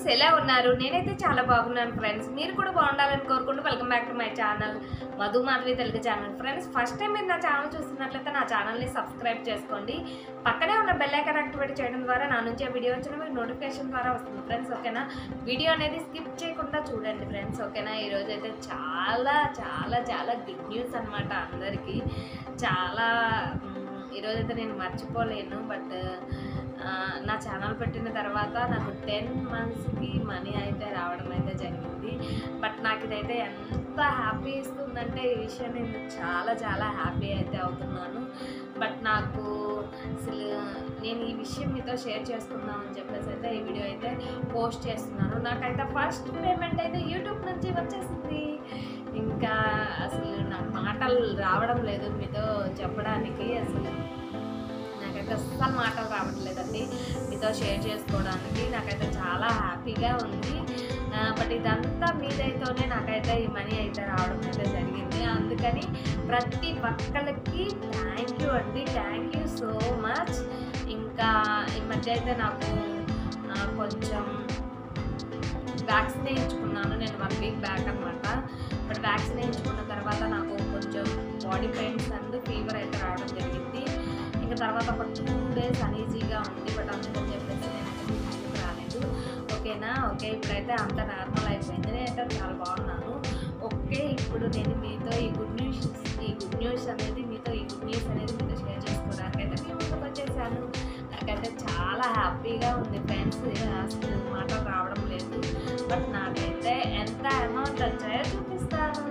ఎలా ఉన్నారు నేనైతే చాలా బాగున్నాను ఫ్రెండ్స్ మీరు కూడా బాగుండాలని కోరుకుంటూ welcome back to my channel Madhu Madhavi Telugu channel friends first time మీరు నా ఛానల్ చూస్తున్నట్లయితే నా ఛానల్ని సబ్స్క్రైబ్ చేసుకోండి పక్కనే ఉన్న బెల్ ఐకాన్ యాక్టివేట్ చేయడం ద్వారా నా నుంచి ఆ వీడియో వచ్చిన మీకు నోటిఫికేషన్ ద్వారా వస్తుంది ఫ్రెండ్స్ ఓకేనా వీడియో అనేది స్కిప్ చేయకుండా చూడండి ఫ్రెండ్స్ ఓకేనా ఈరోజు అయితే చాలా చాలా చాలా గుడ్ న్యూస్ అనమాట అందరికీ చాలా మ్, ఈరోజైతే నేను మర్చిపోలేను బట్ నా ఛానల్ పెట్టిన తర్వాత నాకు టెన్ మంత్స్కి మనీ అయితే రావడం అయితే జరిగింది బట్ నాకు ఇదైతే ఎంత హ్యాపీ ఇస్తుందంటే ఈ విషయం నేను చాలా చాలా హ్యాపీ అయితే అవుతున్నాను బట్ నాకు అసలు నేను ఈ విషయం మీతో షేర్ చేసుకుందామని చెప్పేసి అయితే ఈ వీడియో అయితే పోస్ట్ చేస్తున్నాను నాకైతే ఫస్ట్ పేమెంట్ అయితే యూట్యూబ్ నుంచి వచ్చేసింది ఇంకా అసలు నాకు మాటలు రావడం లేదు మీతో చెప్పడానికి అసలు నాకైతే అస్సలు మాటలు రావట్లేదండి మీతో షేర్ చేసుకోవడానికి నాకైతే చాలా హ్యాపీగా ఉంది బట్ ఇదంతా మీదైతేనే నాకైతే ఈ మనీ అయితే రావడం అయితే జరిగింది అందుకని ప్రతి ఒక్కరికి థ్యాంక్ యూ అండి థ్యాంక్ యూ సో మచ్ ఇంకా ఈ మధ్య అయితే నాకు ఆ, కొంచెం వ్యాక్సిన్ వేయించుకున్నాను నేను వన్ వీక్ బ్యాక్ అనమాట బట్ వ్యాక్సిన్ వేయించుకున్న తర్వాత నాకు కొంచెం బాడీ పెయిన్స్ అండ్ ఫీవర్ అయితే రావడం జరిగింది ఇంకా తర్వాత ఒక టూ డేస్ అనీజీగా ఉంది బట్ అందుకని చెప్పేసి నేను ముందుకు రాలేదు ఓకేనా ఓకే ఇప్పుడైతే అంత నార్మల్ అయిపోయింది నేనైతే చాలా బాగున్నాను ఓకే ఇప్పుడు నేను మీతో ఈ గుడ్ న్యూస్ ఈ గుడ్ న్యూస్ అనేది మీతో ఈ గుడ్ న్యూస్ అనేది మీతో షేర్ చేసుకోవడానికి అయితే మీ ముందుకు వచ్చేసాను నాకైతే చాలా హ్యాపీగా ఉంది ఫ్రెండ్స్ అసలు మాటలు రావడం లేదు బట్ నాకైతే ఎంత అమౌంట్ వచ్చాయో చూపిస్తాను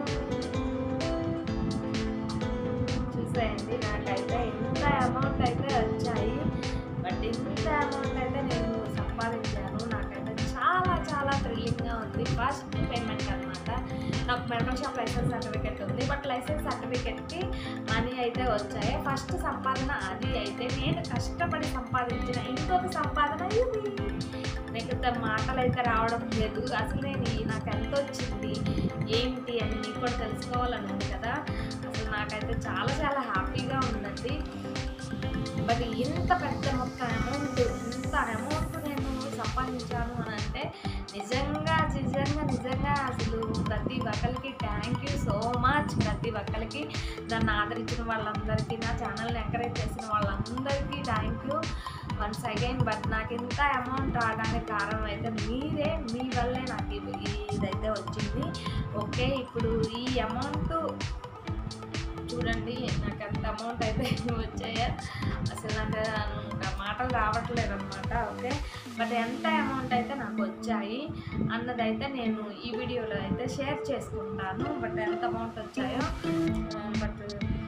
చూసేయండి నాకైతే ఇంత అమౌంట్ అయితే వచ్చాయి బట్ ఇంత అమౌంట్ అయితే నేను సంపాదించాను నాకైతే చాలా చాలా థ్రిల్లింగ్గా ఉంది ఫస్ట్ పేమెంట్ అనమాట నాకు మెడికల్ షాప్ లైసెన్స్ సర్టిఫికెట్ ఉంది బట్ లైసెన్స్ సర్టిఫికెట్కి మనీ అయితే వచ్చాయి ఫస్ట్ సంపాదన అది అయితే నేను కష్టపడి సంపాదించిన ఇంకొక సంపాదన ఇది మిగతా మాటలు అయితే రావడం లేదు అసలు నేను ఈ- నాకు ఎంత వచ్చింది ఏంటి అని మీకు కూడా తెలుసుకోవాలని ఉంది కదా అసలు నాకైతే చాలా చాలా హ్యాపీగా ఉందండి బట్ ఇంత పెద్ద మొత్తం అమౌంట్ ఇంత అమౌంట్ నేను సంపాదించాను అని అంటే నిజంగా నిజంగా నిజంగా అసలు ప్రతి ఒక్కరికి థ్యాంక్ యూ సో మచ్ ప్రతి ఒక్కరికి దాన్ని ఆదరించిన వాళ్ళందరికీ నా ఛానల్ని ఎంకరేజ్ చేసిన వాళ్ళందరికీ thank you once again but నాకు ఇంత అమౌంట్ రావడానికి కారణం అయితే మీరే మీ వల్లే నాకు ఇవి- ఇదైతే వచ్చింది ఓకే ఇప్పుడు ఈ అమౌంట్ చూడండి నాకు ఎంత అమౌంట్ అయితే వచ్చాయో అసలు నాకు ఇంకా మాటలు రావట్లేదు అనమాట ఓకే బట్ ఎంత అమౌంట్ అయితే నాకు వచ్చాయి అన్నదైతే నేను ఈ వీడియోలో అయితే షేర్ చేసుకుంటాను బట్ ఎంత అమౌంట్ వచ్చాయో బట్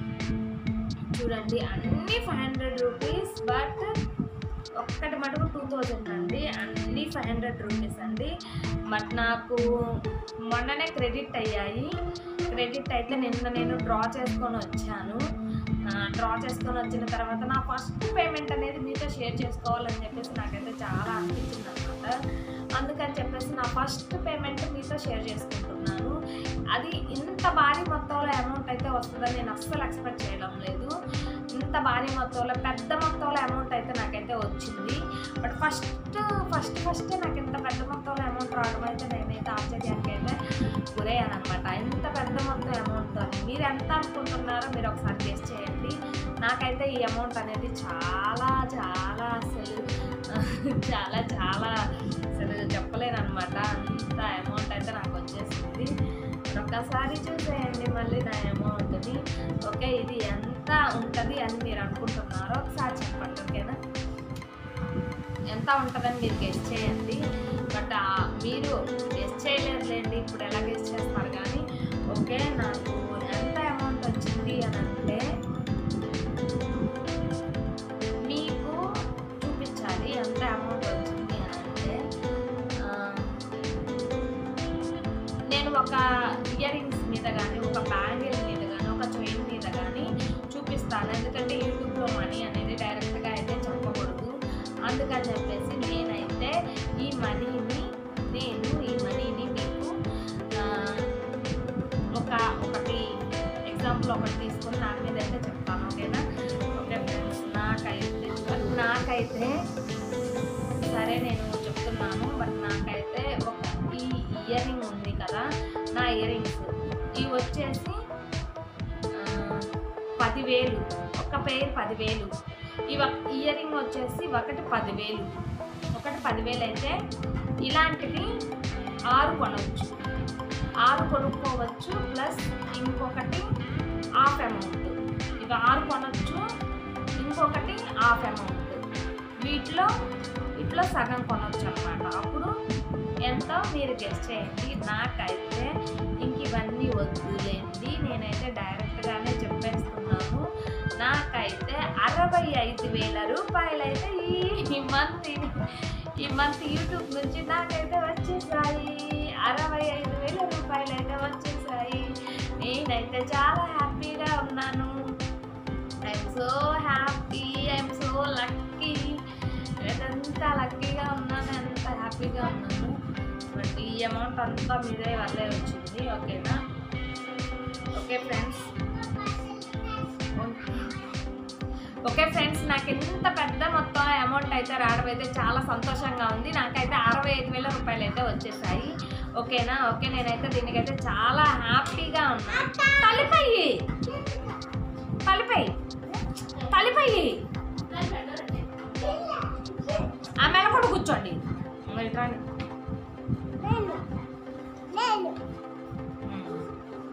చూడండి అన్నీ ఫైవ్ హండ్రెడ్ రూపీస్ బట్ ఒక్కటి మటుకు టూ థౌజండ్ అండి అన్నీ ఫైవ్ హండ్రెడ్ రూపీస్ అండి బట్ నాకు మొన్ననే క్రెడిట్ అయ్యాయి క్రెడిట్ అయితే నిన్న నేను డ్రా చేసుకొని వచ్చాను డ్రా చేసుకొని వచ్చిన తర్వాత నా ఫస్ట్ పేమెంట్ అనేది మీతో షేర్ చేసుకోవాలని చెప్పేసి నాకైతే చాలా అనిపించింది అనమాట అందుకని చెప్పేసి నా ఫస్ట్ పేమెంట్ మీతో షేర్ చేసుకుంటున్నాను అది ఇంత భారీ మొత్తంలో అమౌంట్ అయితే వస్తుందని నేను అస్సలు ఎక్స్పెక్ట్ చేయడం లేదు ఇంత భారీ మొత్తంలో పెద్ద మొత్తంలో అమౌంట్ అయితే నాకైతే వచ్చింది బట్ ఫస్ట్ ఫస్ట్ ఫస్ట్ నాకు ఇంత పెద్ద మొత్తంలో అమౌంట్ రావడం అయితే నేనైతే ఆశ్చర్యానికి అయితే గురయ్యాను అనమాట ఇంత పెద్ద మొత్తం అమౌంట్ అని మీరు ఎంత అనుకుంటున్నారో మీరు ఒకసారి గెస్ట్ చేయండి నాకైతే ఈ అమౌంట్ అనేది చాలా చాలా అసలు చాలా చాలా అసలు చెప్పలేను అనమాట అంత అమౌంట్ అయితే నాకు వచ్చేసింది మరి ఒక్కసారి చూసేయండి మళ్ళీ నా అమౌంట్ని ఓకే ఇది ఎంత ఉంటుంది అని మీరు అనుకుంటున్నారో ఒకసారి చెప్పండి ఓకేనా ఎంత ఉంటుందని మీరు గెస్ట్ చేయండి బట్ ఆ- మీరు గెస్ట్ చేయలేదులేండి ఇప్పుడు ఎలా గెస్ట్ చేస్తారు కానీ ఓకే నాకు ఎంత అమౌంట్ వచ్చింది అని అంటే మీకు చూపించాలి ఎంత అమౌంట్ వచ్చింది అని అంటే ఆ, నేను ఒక ఇయర్ రింగ్స్ మీద కానీ ఒక బ్యాంగిల్ మీద కానీ ఒక చైన్ మీద కానీ చూపిస్తాను ఎందుకంటే యూట్యూబ్లో మనీ అనేది డైరెక్ట్గా అయితే చెప్పకూడదు అందుకని చెప్పేసి నేనైతే ఈ మనీని నేను ఈ మనీని మీకు ఆ, ఒక ఒకటి ఎగ్జాంపుల్ ఒకటి తీసుకొని దాని మీద అయితే చెప్తాను ఓకేనా ఓకే ఫ్రెండ్స్ నాకైతే నాకైతే సరే నేను చెప్తున్నాను బట్ నాకైతే ఇయర్ రింగ్స్ ఇవి వచ్చేసి ఆ, పదివేలు ఒక పేరు పదివేలు ఇవ ఇయర్ రింగ్ వచ్చేసి ఒకటి పదివేలు ఒకటి పదివేలు అయితే ఇలాంటివి ఆరు కొనవచ్చు ఆరు కొనుక్కోవచ్చు ప్లస్ ఇంకొకటి హాఫ్ అమౌంట్ ఇవి ఆరు కొనవచ్చు ఇంకొకటి హాఫ్ అమౌంట్ వీటిలో వీటిలో సగం కొనవచ్చు అనమాట అప్పుడు ఎంతో మీరు గెస్ట్ చేయండి నాకైతే ఇంక ఇవన్నీ వద్దులేండి నేనైతే డైరెక్ట్గానే చెప్పేస్తున్నాను నాకైతే అరవై ఐదు వేల రూపాయలు అయితే ఈ మంత్ ఈ మంత్ యూట్యూబ్ నుంచి నాకైతే వచ్చేసాయి అరవై ఐదు వేల రూపాయలు అయితే వచ్చేసాయి నేనైతే చాలా హ్యాపీగా ఉన్నాను I'm so happy I'm so lucky ఎంత లక్కీగా ఉన్నాను ఎంత హ్యాపీగా ఉన్నాను బట్ ఈ అమౌంట్ అంతా మీదే వల్లే వచ్చింది ఓకేనా ఓకే ఫ్రెండ్స్ ఓకే ఫ్రెండ్స్ నాకు ఇంత పెద్ద మొత్తం అమౌంట్ అయితే రావడం అయితే చాలా సంతోషంగా ఉంది నాకైతే అరవై ఐదు వేల రూపాయలు అయితే వచ్చేసాయి ఓకేనా ఓకే నేనైతే దీనికైతే చాలా హ్యాపీగా ఉన్నాను తలిపయ్యి తలిపై తలిపై ఆ మెడ కూడా కూర్చోండి ఇంకా ఇటు రండి. ఉమ్.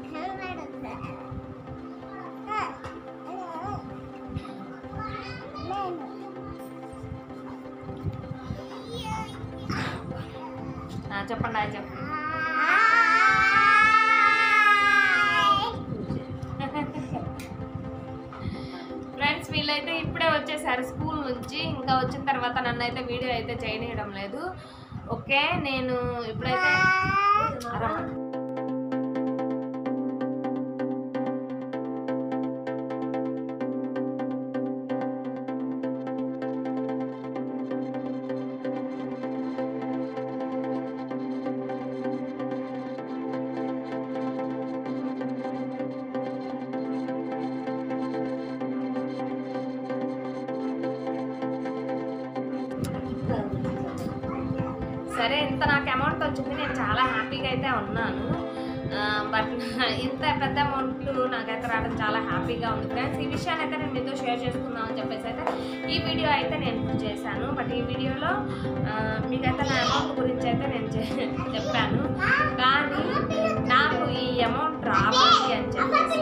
ఆ, చెప్పండి అది చెప్పండి ఫ్రెండ్స్ వీళ్ళైతే ఇప్పుడే వచ్చేసారు స్కూల్ నుంచి ఇంకా వచ్చిన తర్వాత నన్ను అయితే వీడియో అయితే చేయనీయడం లేదు ఓకే నేను ఇప్పుడైతే రమ్మని. సరే ఇంత నాకు అమౌంట్ వచ్చింది నేను చాలా హ్యాపీగా అయితే ఉన్నాను బట్ ఇంత పెద్ద అమౌంట్లు నాకైతే రావడం చాలా హ్యాపీగా ఉంది ఫ్రెండ్స్ ఈ విషయాన్ని అయితే నేను మీతో షేర్ చేసుకుందాం అని చెప్పేసి అయితే ఈ వీడియో అయితే నేను చేశాను బట్ ఈ వీడియోలో ఆ, మీకైతే నా అమౌంట్ గురించి అయితే నేను చె- చెప్పాను కానీ నాకు ఈ అమౌంట్ రావాలి అని చెప్పేసి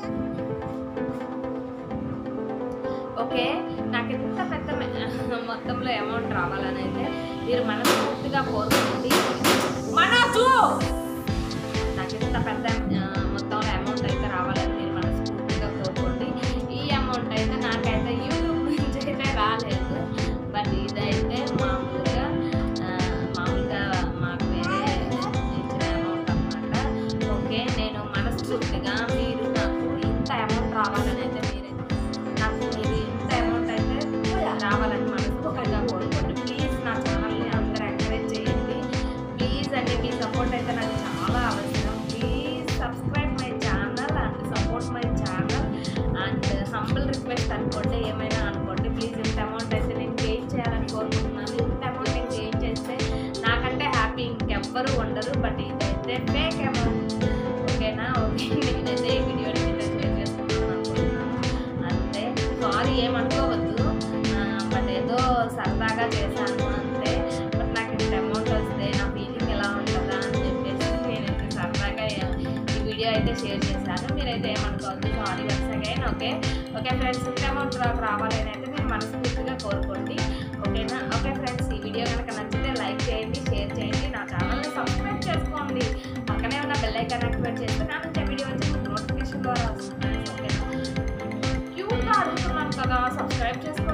ఓకే నాకు ఇంత పెద్ద మె- మొత్తంలో అమౌంట్ రావాలని అయితే మీరు మనస్ఫూర్తిగా కోరుకోండి మనసు నాకు ఇంత పెద్ద ఆ, మొత్తంలో అమౌంట్ అయితే రావాలని మీరు మనస్ఫూర్తిగా కోరుకోండి ఈ అమౌంట్ అయితే నాకైతే యూట్యూబ్ నుంచి అయితే రాలేదు బట్ ఇదైతే మామూలుగా ఆ, మామూలుగా మాకు వేరే ఇచ్చిన అమౌంట్ అన్నమాట ఓకే నేను మనస్ఫూర్తిగా మీరు నాకు ఇంత అమౌంట్ రావాలని అయితే మీరు నాకు మీరు ఇంత అమౌంట్ అయితే రావాలని మనస్ఫూర్తిగా కోరుకోండి ప్లీజ్ నా ఛానల్ని అందరూ ఎంకరేజ్ చేయండి ప్లీజ్ అండి మీ సపోర్ట్ అయితే నాకు చాలా అవసరం please subscribe my channel and support my channel and humble request అనుకోండి ఏమైనా అనుకోండి ప్లీజ్ ఇంత అమౌంట్ అయితే నేను గెయిన్ చేయాలని కోరుకుంటున్నాను ఇంత అమౌంట్ నేను గెయిన్ చేస్తే నాకంటే హ్యాపీ ఇంకెవ్వరూ ఉండరు బట్ ఇదైతే ఫేక్ అమౌంట్ ఓకేనా ఓకే నేనైతే ఈ వీడియోని మీతో షేర్ చేసుకుంటాను అనుకుంటున్నాను అంతే సారీ ఏమనుకోవద్దు బట్ ఏదో సరదాగా చేశాను అంతే బట్ నాకు ఇంత అమౌంట్ వస్తే నా ఫీలింగ్ ఎలా ఉంటుందా అని చెప్పేసి నేనైతే సరదాగా ఈ వీడియో అయితే షేర్ చేశాను మీరైతే ఏమనుకోవద్దు sorry once again okay okay friends ఇంత అమౌంట్ నాకు రావాలని అయితే మీరు మనస్ఫూర్తిగా కోరుకోండి ఓకేనా ఓకే ఫ్రెండ్స్ ఈ వీడియో కనుక నచ్చితే లైక్ చేయండి షేర్ చేయండి నా ఛానల్ని సబ్స్క్రైబ్ చేసుకోండి పక్కనే ఉన్న బెల్ ఐకాన్ యాక్టివేట్ చేస్తే నా నుంచి వీడియో వచ్చి నోటిఫికేషన్ ద్వారా వస్తుంది ఓకేనా క్యూట్గా అడుగుతున్నాను కదా సబ్స్క్రైబ్ చేసుకోండి